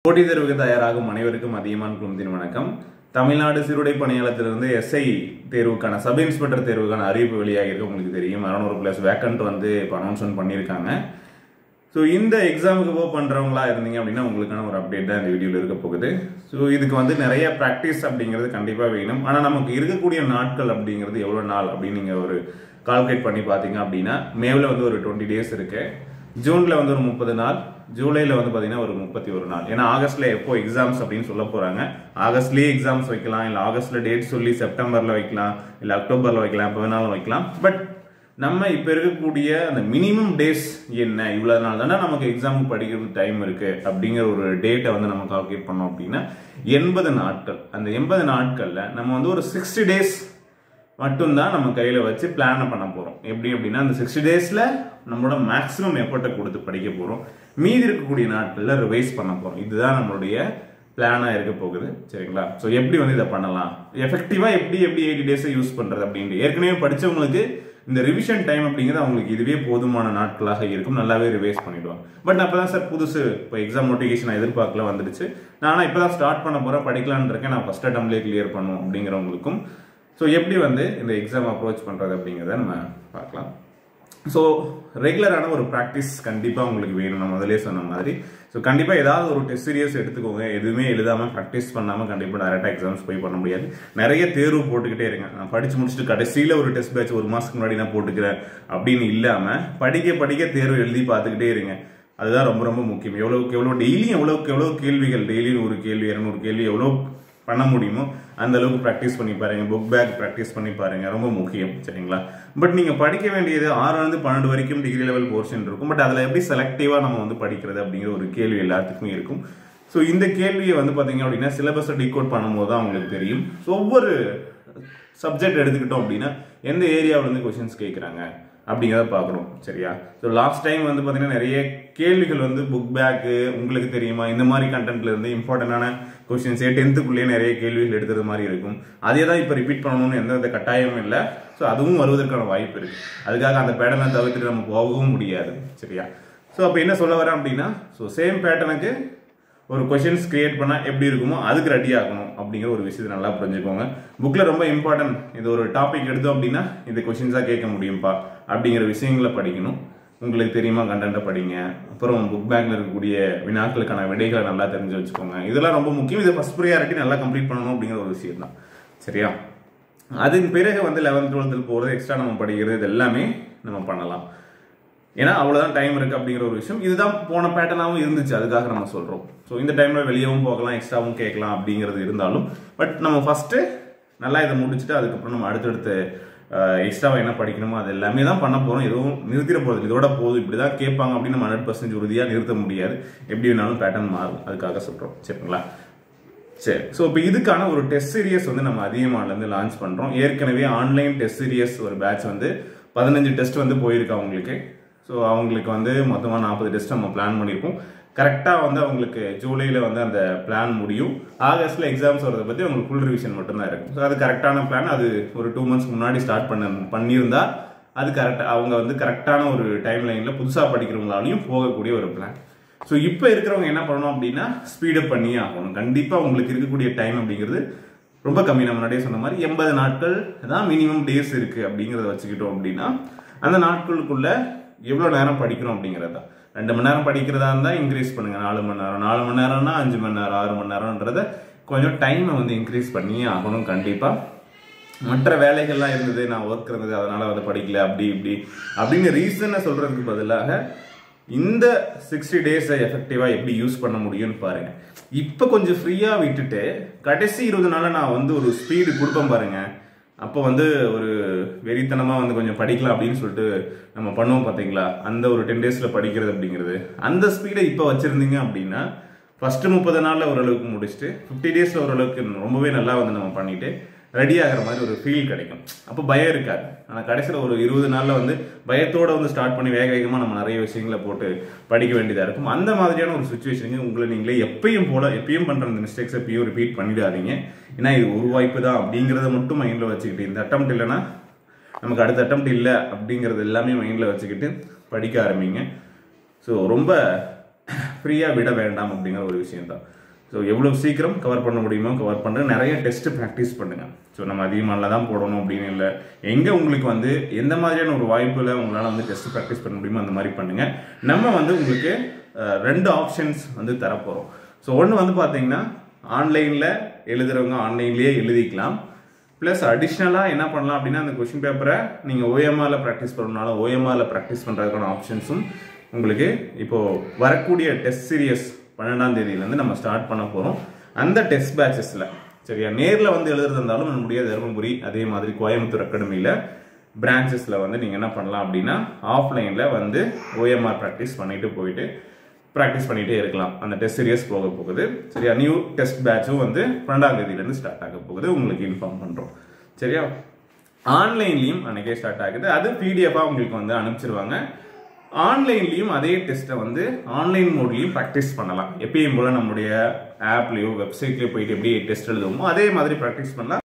போட்டித் தேர்வுக்கு தயாராகும் அனைவருக்கும் அதிகமான குழுமத்தின் வணக்கம் தமிழ்நாடு சிறுடை பணியாளத்திலிருந்து எஸ்ஐ தேர்வுக்கான சப் இன்ஸ்பெக்டர் தேர்வுக்கான அறிவிப்பு வெளியாகிருக்கு உங்களுக்கு தெரியும் அறநூறு பிளஸ் வேக்கண்ட் வந்து இப்போ அனௌன்ஸ்மெண்ட் பண்ணியிருக்காங்க ஸோ இந்த எக்ஸாமுக்கு போ பண்ணுறவங்களா இருந்தீங்க அப்படின்னா உங்களுக்கான ஒரு அப்டேட் தான் இந்த வீடியோவில் இருக்க போகுது ஸோ இதுக்கு வந்து நிறைய ப்ராக்டிஸ் அப்படிங்கிறது கண்டிப்பாக வேணும் ஆனால் நமக்கு இருக்கக்கூடிய நாட்கள் அப்படிங்கிறது எவ்வளோ நாள் அப்படின்னு நீங்கள் ஒரு கால்குலேட் பண்ணி பார்த்தீங்க அப்படின்னா மேவில் வந்து ஒரு டுவெண்ட்டி டேஸ் இருக்கு ஜூனில் வந்து ஒரு முப்பது நாள் ஜூலையில் வந்து பார்த்தீங்கன்னா ஒரு முப்பத்தி ஒரு நாள் ஏன்னா ஆகஸ்ட்ல எப்போ எக்ஸாம்ஸ் அப்படின்னு சொல்ல போகிறாங்க ஆகஸ்ட்லேயே எக்ஸாம்ஸ் வைக்கலாம் இல்லை ஆகஸ்ட்ல டேட் சொல்லி செப்டம்பரில் வைக்கலாம் இல்லை அக்டோபரில் வைக்கலாம் எப்போ வேணாலும் வைக்கலாம் பட் நம்ம இப்போ இருக்கக்கூடிய அந்த மினிமம் டேஸ் என்ன இவ்வளோ நாள் தானே நமக்கு எக்ஸாமுக்கு படிக்கிறது டைம் இருக்கு அப்படிங்கிற ஒரு டேட்டை வந்து நம்ம கால்குலேட் பண்ணோம் அப்படின்னா எண்பது நாட்கள் அந்த எண்பது நாட்களில் நம்ம வந்து ஒரு சிக்ஸ்டி டேஸ் மட்டும்தான் நம்ம கையில் வச்சு பிளானை பண்ண போகிறோம் எப்படி அப்படின்னா அந்த சிக்ஸ்டி டேஸில் நம்மளோட மேக்ஸிமம் எஃபர்ட்டை கொடுத்து படிக்க போகிறோம் மீதி இருக்கக்கூடிய நாட்களில் ரிவைஸ் பண்ண போகிறோம் இதுதான் நம்மளுடைய பிளானாக இருக்க போகுது சரிங்களா ஸோ எப்படி வந்து இதை பண்ணலாம் எஃபெக்டிவாக எப்படி எப்படி எயிட்டி டேஸை யூஸ் பண்ணுறது அப்படின்ட்டு ஏற்கனவே படித்தவங்களுக்கு இந்த ரிவிஷன் டைம் அப்படிங்கிறது அவங்களுக்கு இதுவே போதுமான நாட்களாக இருக்கும் நல்லாவே ரிவைஸ் பண்ணிடுவாங்க பட் அப்போ தான் சார் புதுசு இப்போ எக்ஸாம் நோட்டிஃபிகேஷன் எதிர்பார்க்கல வந்துடுச்சு நான் இப்போ தான் ஸ்டார்ட் பண்ண போகிறேன் படிக்கலான்னு இருக்கேன் நான் ஃபஸ்ட் அட்டம்லேயே கிளியர் பண்ணும் அப்படிங்கிறவங்களுக்கும் ஸோ எப்படி வந்து இந்த எக்ஸாம் அப்ரோச் பண்ணுறது அப்படிங்கிறத நம்ம பார்க்கலாம் ஸோ ரெகுலரான ஒரு ப்ராக்டிஸ் கண்டிப்பாக உங்களுக்கு வேணும் நான் முதலே சொன்ன மாதிரி ஸோ கண்டிப்பாக ஏதாவது ஒரு டெஸ்ட் சீரியஸ் எடுத்துக்கோங்க எதுவுமே எழுதாமல் ப்ராக்டிஸ் பண்ணாமல் கண்டிப்பாக டேரெக்டாக எக்ஸாம்ஸ் போய் பண்ண முடியாது நிறைய தேர்வு போட்டுக்கிட்டே இருங்க நான் படித்து முடிச்சுட்டு கடைசியில் ஒரு டெஸ்ட் பேட்ச் ஒரு மாதத்துக்கு முன்னாடி நான் போட்டுக்கிறேன் அப்படின்னு இல்லாமல் படிக்க படிக்க தேர்வு எழுதி பார்த்துக்கிட்டே இருங்க அதுதான் ரொம்ப ரொம்ப முக்கியம் எவ்வளோக்கு எவ்வளோ டெய்லியும் எவ்வளோக்கு எவ்வளோ கேள்விகள் டெய்லியும் ஒரு கேள்வி இரநூறு கேள்வி எவ்வளோ பண்ண முடியுமோ அந்த அளவுக்கு ப்ராக்டிஸ் பண்ணி பாருங்க புக் பேக் ப்ராக்டிஸ் பண்ணி பாருங்க ரொம்ப முக்கியம் சரிங்களா பட் நீங்க படிக்க வேண்டியது ஆறுலேருந்து பன்னெண்டு வரைக்கும் டிகிரி லெவல் போர்ஷன் இருக்கும் பட் அதில் எப்படி செலக்டிவா நம்ம வந்து படிக்கிறது அப்படிங்கிற ஒரு கேள்வி எல்லாத்துக்குமே இருக்கும் ஸோ இந்த கேள்வியை வந்து பார்த்தீங்க அப்படின்னா சிலபஸை டிகோட் பண்ணும்போது தான் உங்களுக்கு தெரியும் ஸோ ஒவ்வொரு சப்ஜெக்ட் எடுத்துக்கிட்டோம் அப்படின்னா எந்த ஏரியாவிலேருந்து கொஷின்ஸ் கேட்குறாங்க அப்படிங்கிறத பார்க்கணும் சரியா ஸோ லாஸ்ட் டைம் வந்து பார்த்தீங்கன்னா நிறைய கேள்விகள் வந்து புக் பேக்கு உங்களுக்கு தெரியுமா இந்த மாதிரி கண்டென்ட்ல இருந்து இம்பார்ட்டண்டான கொஸ்டின்ஸே டென்த்துக்குள்ளேயே நிறைய கேள்விகள் எடுத்தது மாதிரி இருக்கும் அதே தான் இப்போ ரிப்பீட் பண்ணணும்னு எந்த வித கட்டாயமும் இல்லை ஸோ அதுவும் வருவதற்கான வாய்ப்பு இருக்கு அதுக்காக அந்த பேட்டர்னை தவிர்த்துட்டு நம்ம போகவும் முடியாது சரியா ஸோ அப்போ என்ன சொல்ல வரேன் அப்படின்னா ஸோ சேம் பேட்டர்னுக்கு ஒரு கொஷின்ஸ் கிரியேட் பண்ணால் எப்படி இருக்குமோ அதுக்கு ரெடி ஆகணும் அப்படிங்கிற ஒரு விஷயத்தை நல்லா புரிஞ்சுக்கோங்க புக்கில் ரொம்ப இம்பார்ட்டன்ட் இது ஒரு டாபிக் எடுத்தோம் அப்படின்னா இந்த கொஷின்ஸாக கேட்க முடியும்ப்பா அப்படிங்கிற விஷயங்களை படிக்கணும் உங்களுக்கு தெரியுமா கண்டென்ட்டை படிங்க அப்புறம் புக் பேக்கில் இருக்கக்கூடிய வினாக்களுக்கான விடைகளை நல்லா தெரிஞ்சு வச்சுக்கோங்க இதெல்லாம் ரொம்ப முக்கியம் இது ஃபஸ்ட் ப்ரியாரிட்டி நல்லா கம்ப்ளீட் பண்ணணும் அப்படிங்கிற ஒரு விஷயம் தான் சரியா அதன் பிறகு வந்து லெவன்த் டுவெல்த்தில் போகிறது எக்ஸ்ட்ரா நம்ம படிக்கிறது இது எல்லாமே நம்ம பண்ணலாம் ஏன்னா அவ்வளோதான் டைம் இருக்குது அப்படிங்கிற ஒரு விஷயம் இதுதான் போன பேட்டர்னாகவும் இருந்துச்சு அதுக்காக நம்ம சொல்கிறோம் ஸோ இந்த டைமில் வெளியவும் போகலாம் எக்ஸ்ட்ராவும் கேட்கலாம் அப்படிங்கிறது இருந்தாலும் பட் நம்ம ஃபஸ்ட்டு நல்லா இதை முடிச்சுட்டு அதுக்கப்புறம் நம்ம அடுத்தடுத்து எக்ஸ்ட்ராவாக என்ன படிக்கணுமோ அது எல்லாமே தான் பண்ண போகிறோம் எதுவும் நிறுத்திட போகிறது இதோட போதும் இப்படி தான் கேட்பாங்க அப்படின்னு நம்ம ஹண்ட்ரட் பர்சன்டேஜ் உறுதியாக நிறுத்த முடியாது எப்படி வேணாலும் பேட்டர்ன் மாறும் அதுக்காக சொல்கிறோம் சரிங்களா சரி ஸோ இப்போ இதுக்கான ஒரு டெஸ்ட் சீரியஸ் வந்து நம்ம அதிகமானலேருந்து லான்ச் பண்ணுறோம் ஏற்கனவே ஆன்லைன் டெஸ்ட் சீரியஸ் ஒரு பேட்ச் வந்து பதினஞ்சு டெஸ்ட் வந்து போயிருக்கு அவங்களுக்கு ஸோ அவங்களுக்கு வந்து மொத்தமாக நாற்பது டெஸ்ட் நம்ம பிளான் பண்ணியிருக்கோம் கரெக்டாக வந்து அவங்களுக்கு ஜூலையில் வந்து அந்த பிளான் முடியும் ஆகஸ்ட்டில் எக்ஸாம்ஸ் வரதை பற்றி அவங்களுக்கு ஃபுல் ரிவிஷன் மட்டும்தான் இருக்கும் ஸோ அது கரெக்டான பிளான் அது ஒரு டூ மந்த்ஸ் முன்னாடி ஸ்டார்ட் பண்ண பண்ணியிருந்தா அது கரெக்டாக அவங்க வந்து கரெக்டான ஒரு டைம் லைனில் புதுசாக படிக்கிறவங்களாலையும் போகக்கூடிய ஒரு பிளான் ஸோ இப்போ இருக்கிறவங்க என்ன பண்ணணும் அப்படின்னா ஸ்பீடப் பண்ணியே ஆகணும் கண்டிப்பாக உங்களுக்கு இருக்கக்கூடிய டைம் அப்படிங்கிறது ரொம்ப கம்மி நம்ம முன்னாடியே சொன்ன மாதிரி எண்பது நாட்கள் தான் மினிமம் டேஸ் இருக்குது அப்படிங்கிறத வச்சுக்கிட்டோம் அப்படின்னா அந்த நாட்களுக்குள்ள எவ்வளோ நேரம் படிக்கிறோம் அப்படிங்கிறதா ரெண்டு மணி நேரம் படிக்கிறதா இருந்தால் இன்க்ரீஸ் பண்ணுங்க நாலு மணி நேரம் நாலு மணி நேரம்னா அஞ்சு மணி நேரம் ஆறு மணி நேரம்ன்றத கொஞ்சம் டைமை வந்து இன்க்ரீஸ் பண்ணியே ஆகணும் கண்டிப்பாக மற்ற வேலைகள்லாம் இருந்தது நான் ஒர்க் இருந்தது அதனால வந்து படிக்கல அப்படி இப்படி அப்படின்னு ரீசனை சொல்றதுக்கு பதிலாக இந்த சிக்ஸ்டி டேஸை எஃபெக்டிவாக எப்படி யூஸ் பண்ண முடியும்னு பாருங்க இப்போ கொஞ்சம் ஃப்ரீயாக விட்டுட்டு கடைசி இருபது நாளில் நான் வந்து ஒரு ஸ்பீடு கொடுப்பேன் பாருங்க அப்போ வந்து ஒரு வெறித்தனமாக வந்து கொஞ்சம் படிக்கலாம் அப்படின்னு சொல்லிட்டு நம்ம பண்ணுவோம் பார்த்தீங்களா அந்த ஒரு டென் டேஸில் படிக்கிறது அப்படிங்கிறது அந்த ஸ்பீடை இப்போ வச்சுருந்தீங்க அப்படின்னா ஃபஸ்ட்டு முப்பது நாளில் ஓரளவுக்கு முடிச்சுட்டு ஃபிஃப்டி டேஸில் ஓரளவுக்கு ரொம்பவே நல்லா வந்து நம்ம பண்ணிட்டு ரெடி ஆகிற மாதிரி ஒரு ஃபீல் கிடைக்கும் அப்போ பயம் இருக்காது ஆனால் கடைசியில் ஒரு இருபது நாளில் வந்து பயத்தோடு வந்து ஸ்டார்ட் பண்ணி வேக வேகமாக நம்ம நிறைய விஷயங்களை போட்டு படிக்க வேண்டியதாக இருக்கும் அந்த மாதிரியான ஒரு சுச்சுவேஷனுக்கு உங்களை நீங்களே எப்பயும் போல எப்பயும் பண்ணுற அந்த மிஸ்டேக்ஸ் எப்பயும் ரிப்பீட் பண்ணிடாதீங்க ஏன்னா இது ஒரு வாய்ப்பு தான் அப்படிங்கிறத மட்டும் மைண்டில் வச்சுக்கிட்டு இந்த அட்டம் இல்லைன்னா நமக்கு அடுத்த அட்டம் இல்லை அப்படிங்கிறது எல்லாமே மைண்டில் வச்சுக்கிட்டு படிக்க ஆரம்பிங்க ஸோ ரொம்ப ஃப்ரீயாக விட வேண்டாம் அப்படிங்கிற ஒரு விஷயம் தான் ஸோ எவ்வளோ சீக்கிரம் கவர் பண்ண முடியுமோ கவர் பண்ணுற நிறைய டெஸ்ட் ப்ராக்டிஸ் பண்ணுங்க ஸோ நம்ம அதிகமாக தான் போடணும் அப்படின்னு இல்லை எங்கே உங்களுக்கு வந்து எந்த மாதிரியான ஒரு வாய்ப்பில் உங்களால் வந்து டெஸ்ட் ப்ராக்டிஸ் பண்ண முடியுமோ அந்த மாதிரி பண்ணுங்க நம்ம வந்து உங்களுக்கு அஹ், ரெண்டு ஆப்ஷன்ஸ் வந்து தரப்போகிறோம் ஸோ ஒன்று வந்து பார்த்தீங்கன்னா ஆன்லைனில் எழுதுறவங்க ஆன்லைன்லேயே எழுதிக்கலாம் ப்ளஸ் அடிஷ்னலாக என்ன பண்ணலாம் அப்படின்னா அந்த கொஷின் பேப்பரை நீங்கள் ஓஎம்ஆரில் ப்ராக்டிஸ் பண்ணணும்னாலும் ஓஎம்ஆரில் ப்ராக்டிஸ் பண்ணுறதுக்கான ஆப்ஷன்ஸும் உங்களுக்கு இப்போது வரக்கூடிய டெஸ்ட் சீரியஸ் பன்னெண்டாம் தேதியிலேருந்து நம்ம ஸ்டார்ட் பண்ண போகிறோம் அந்த டெஸ்ட் பேட்சஸில் சரியா நேரில் வந்து எழுதுறது இருந்தாலும் நம்முடைய தருமபுரி அதே மாதிரி கோயம்புத்தூர் அகாடமியில் பிரான்ச்சஸில் வந்து நீங்கள் என்ன பண்ணலாம் அப்படின்னா ஆஃப்லைனில் வந்து ஓஎம்ஆர் ப்ராக்டிஸ் பண்ணிட்டு போயிட்டு ப்ராக்டிஸ் பண்ணிட்டே இருக்கலாம் அந்த டெஸ்ட் சீரியஸ் போக போகுது சரியா நியூ டெஸ்ட் பேட்சும் வந்து பன்னெண்டாம் தேதியிலேருந்து ஸ்டார்ட் ஆக போகுது உங்களுக்கு இன்ஃபார்ம் பண்ணுறோம் சரியா ஆன்லைன்லேயும் அன்னைக்கே ஸ்டார்ட் ஆகுது அது பிடிஎஃபாக உங்களுக்கு வந்து அனுப்பிச்சிருவாங்க ஆன்லைன்லேயும் அதே டெஸ்ட்டை வந்து ஆன்லைன் மோட்லேயும் ப்ராக்டிஸ் பண்ணலாம் எப்பயும் போல் நம்முடைய ஆப்லேயோ வெப்சைட்லேயோ போயிட்டு எப்படி டெஸ்ட் எழுதுவோமோ அதே மாதிரி ப்ராக்டிஸ் பண்ணலாம்